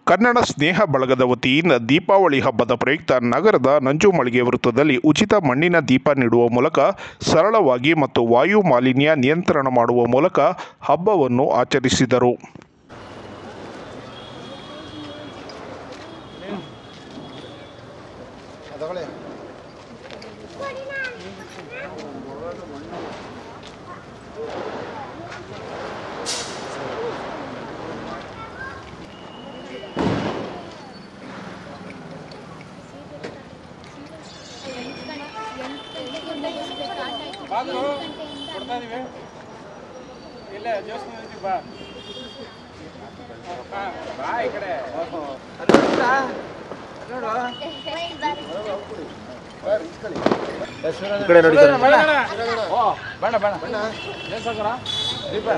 ಕನ್ನಡ ಸ್ನೇಹ ಬಳಗದ ವತಿಯಿಂದ ದೀಪಾವಳಿ ಹಬ್ಬದ ಪ್ರಯುಕ್ತ ನಗರದ ನಂಜುಮಳಿಗೆ ವೃತ್ತದಲ್ಲಿ ಉಚಿತ ಮಣ್ಣಿನ ದೀಪ ನೀಡುವ ಮೂಲಕ ಸರಳವಾಗಿ ಮತ್ತು ವಾಯು ಮಾಲಿನ್ಯ ನಿಯಂತ್ರಣ ಮಾಡುವ ಮೂಲಕ ಹಬ್ಬವನ್ನು ಆಚರಿಸಿದರು ಬಾಗ್ಲು ಕೊಡ್ತಾ ಇದೀವಿ ಇಲ್ಲ ದೇವಸ್ಥಾನ ಇದೀವಿ ಬಾ ಬಾ, ಬಾ ಈ ಕಡೆ ಓ ಬೇಡ ಬೇಡ ದೇವಸ್ಥಾನ ದೀಪ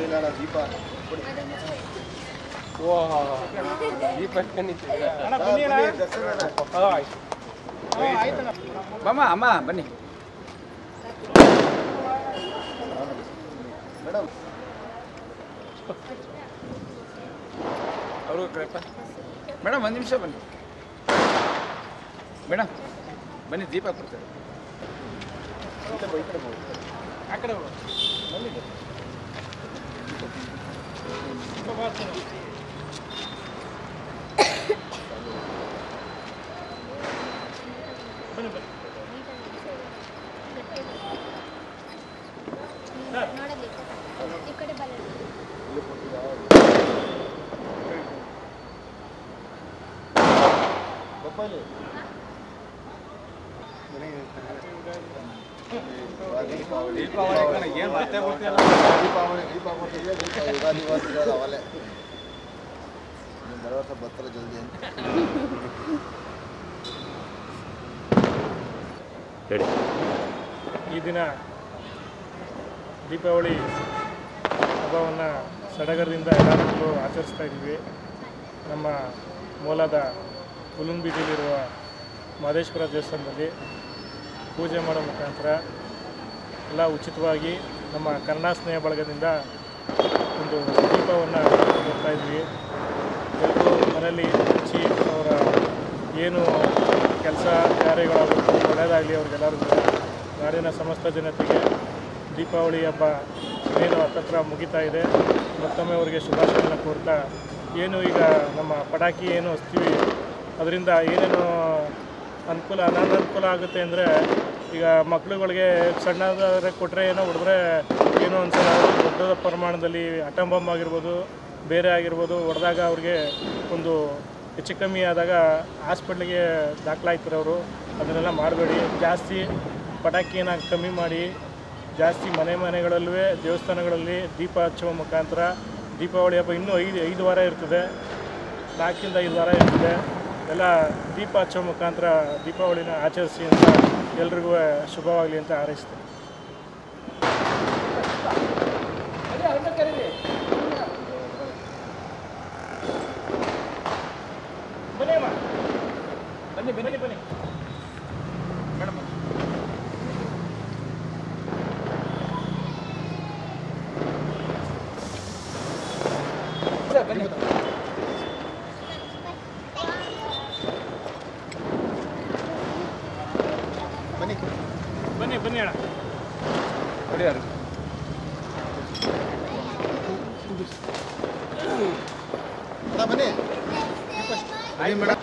ಓ ದೀಪ ಅಣ್ಣ ಬನ್ನಿ ಅಣ್ಣ ಓ, ಆಯ್ತು ಓ, ಆಯ್ತಣ್ಣ ಬಮ್ಮ ಅಮ್ಮ ಬನ್ನಿ ಅವರು ಕರೆಪ್ಪ ಮೇಡಮ್ ಒಂದು ನಿಮಿಷ ಬನ್ನಿ ಮೇಡಮ್ ಬನ್ನಿ ದೀಪ ಕೊಡ್ತೇವೆ ಆ ಕಡೆ ಹೋಗು. ಈ ಕಡೆ ಬಲ್ಲ ಏನು ಮತ್ತೆ ಗೊತ್ತಿಲ್ಲ ದೀಪಾವಳಿ ದೀಪಾವಳಿ ಯುಗಾದಿ ಇರೋದು ಅವಲೇ ನೀವು ಬರೋ ವರ್ಷ ಬರ್ತಾರೆ ಜಲ್ದಿ ಅಂತ ಈ ದಿನ ದೀಪಾವಳಿ ಹಬ್ಬವನ್ನು ಸಡಗರದಿಂದ ಎಲ್ಲರೂ ಆಚರಿಸ್ತಾ ಇದ್ದೀವಿ ನಮ್ಮ ಮೂಲದ ಹುಲುಂಬೀದಿಲಿರುವ ಮಹದೇಶ್ವರ ದೇವಸ್ಥಾನದಲ್ಲಿ ಪೂಜೆ ಮಾಡೋ ಮುಖಾಂತರ ಎಲ್ಲ ಉಚಿತವಾಗಿ ನಮ್ಮ ಕನ್ನಡ ಸ್ನೇಹ ಬಳಗದಿಂದ ಒಂದು ದೀಪವನ್ನು ಕೊಡ್ತಾ ಇದ್ವಿ ಎಲ್ಲರೂ ಮನೆಯಲ್ಲಿ ಹಚ್ಚಿ ಅವರ ಏನು ಕೆಲಸ ಕಾರ್ಯಗಳಾಗಬೇಕು ಒಳ್ಳೆಯದಾಗಲಿ ಅವ್ರಿಗೆಲ್ಲರಿಗೂ ನಾಡಿನ ಸಮಸ್ತ ಜನತೆಗೆ ದೀಪಾವಳಿ ಹಬ್ಬ ಏನು ಹತ್ತತ್ರ ಮುಗಿತಾ ಇದೆ ಮತ್ತೊಮ್ಮೆ ಅವರಿಗೆ ಶುಭಾಶಯಗಳನ್ನು ಕೋರ್ತಾ ಏನು ಈಗ ನಮ್ಮ ಪಟಾಕಿ ಏನು ಹಚ್ತೀವಿ ಅದರಿಂದ ಏನೇನು ಅನುಕೂಲ ಅನಾನುಕೂಲ ಆಗುತ್ತೆ ಅಂದರೆ ಈಗ ಮಕ್ಳುಗಳಿಗೆ ಸಣ್ಣದಾದ್ರೆ ಕೊಟ್ಟರೆ ಏನೋ ಹೊಡೆದ್ರೆ ಏನೋ ಒಂದ್ಸಲ ದೊಡ್ಡ ಪ್ರಮಾಣದಲ್ಲಿ ಅಟಮ್ ಬಾಂಬ್ ಆಗಿರ್ಬೋದು ಬೇರೆ ಆಗಿರ್ಬೋದು ಹೊಡೆದಾಗ ಅವ್ರಿಗೆ ಒಂದು ಹೆಚ್ಚು ಕಮ್ಮಿ ಆದಾಗ ಹಾಸ್ಪಿಟ್ಲಿಗೆ ದಾಖಲಾಯ್ತಾರೆ ಅವರು ಅದನ್ನೆಲ್ಲ ಮಾಡಬೇಡಿ ಜಾಸ್ತಿ ಪಟಾಕಿನ ಕಮ್ಮಿ ಮಾಡಿ ಜಾಸ್ತಿ ಮನೆ ಮನೆಗಳಲ್ಲೂ ದೇವಸ್ಥಾನಗಳಲ್ಲಿ ದೀಪ ಹಚ್ಚುವ ಮುಖಾಂತರ ದೀಪಾವಳಿ ಹಬ್ಬ ಇನ್ನೂ ಐದು ಐದು ವಾರ ಇರ್ತದೆ ನಾಲ್ಕಿಂದ ಐದು ವಾರ ಇರ್ತದೆ ಎಲ್ಲ ದೀಪ ಹಚ್ಚೋ ಮುಖಾಂತರ ದೀಪಾವಳಿನ ಆಚರಿಸಿ ಅಂತ ಎಲ್ರಿಗೂ ಶುಭವಾಗಲಿ ಅಂತ ಹಾರೈಸ್ತೀನಿ ಬನ್ನಿ ಅಮ್ಮ ಬನ್ನಿ ಬನ್ನಿ ಬನ್ನಿ ಬನ್ನಿ ಮೇಡಮ್ ಬನ್ನಿ ಬನ್ನಿ ಬನ್ನಿ ಬನ್ನಿ ಅಣ್ಣ ಕೊಡಿ ಯಾರು ಅಣ್ಣ, ಬನ್ನಿ ಆಯ್ತು ಮೇಡಮ್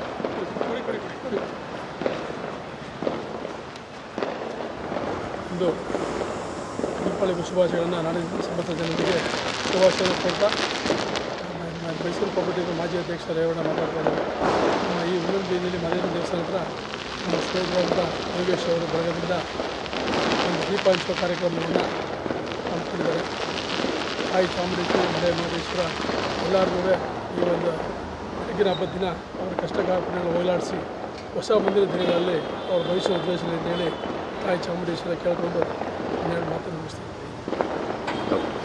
ಒಂದು ದೀಪಾವಳಿ ಶುಭಾಶಯಗಳನ್ನು ನಾಡಿನ ಸಮಸ್ತ ಜನತೆಗೆ ಶುಭಾಶಯ ಕೊಡ್ತಾ ನಮ್ಮ ಮೈಸೂರು ಕೋಪರೇಟಿವ್ ಮಾಜಿ ಅಧ್ಯಕ್ಷ ರೇವಣ್ಣ ಮಾತಾಡ್ತಾ ಇದ್ದಾರೆ ನಮ್ಮ ಈ ಉಲ್ಲೂರು ಬೀದಿಯಲ್ಲಿ ಮದೇನ ದೇವಸ್ಥಾನ ಹತ್ರ ನಮ್ಮ ಸ್ನೇಹಿತರಾದಂಥ ಯೋಗೇಶ್ ಅವರು ಬಳಗದಿಂದ ಒಂದು ದೀಪ ಹಂಚುವ ಕಾರ್ಯಕ್ರಮವನ್ನು ಹಮ್ಮಿಕೊಂಡಿದ್ದಾರೆ ತಾಯಿ ಚಾಮುಂಡೇಶ್ವರಿ ಮಲೆ ಮಹದೇಶ್ವರ ಎಲ್ಲರಿಗೂ ಈ ಒಂದು ಬೆಳಗಿನ ಹಬ್ಬದ ದಿನ ಅವರ ಕಷ್ಟ ಕಾರ್ಪಣ್ಯಗಳನ್ನು ಹೋಗಲಾಡಿಸಿ ಹೊಸ ಮುಂದಿನ ದಿನಗಳಲ್ಲಿ ಅವ್ರ ಭವಿಷ್ಯ ಉದ್ದೇಶದಲ್ಲಿ ಅಂತ ಹೇಳಿ ತಾಯಿ ಚಾಮುಂಡೇಶ್ವರ ಕೇಳ್ಕೊಂಡು ಹನ್ನೆರಡು ಮಾತನ್ನು ಮುಗಿಸ್ತೀನಿ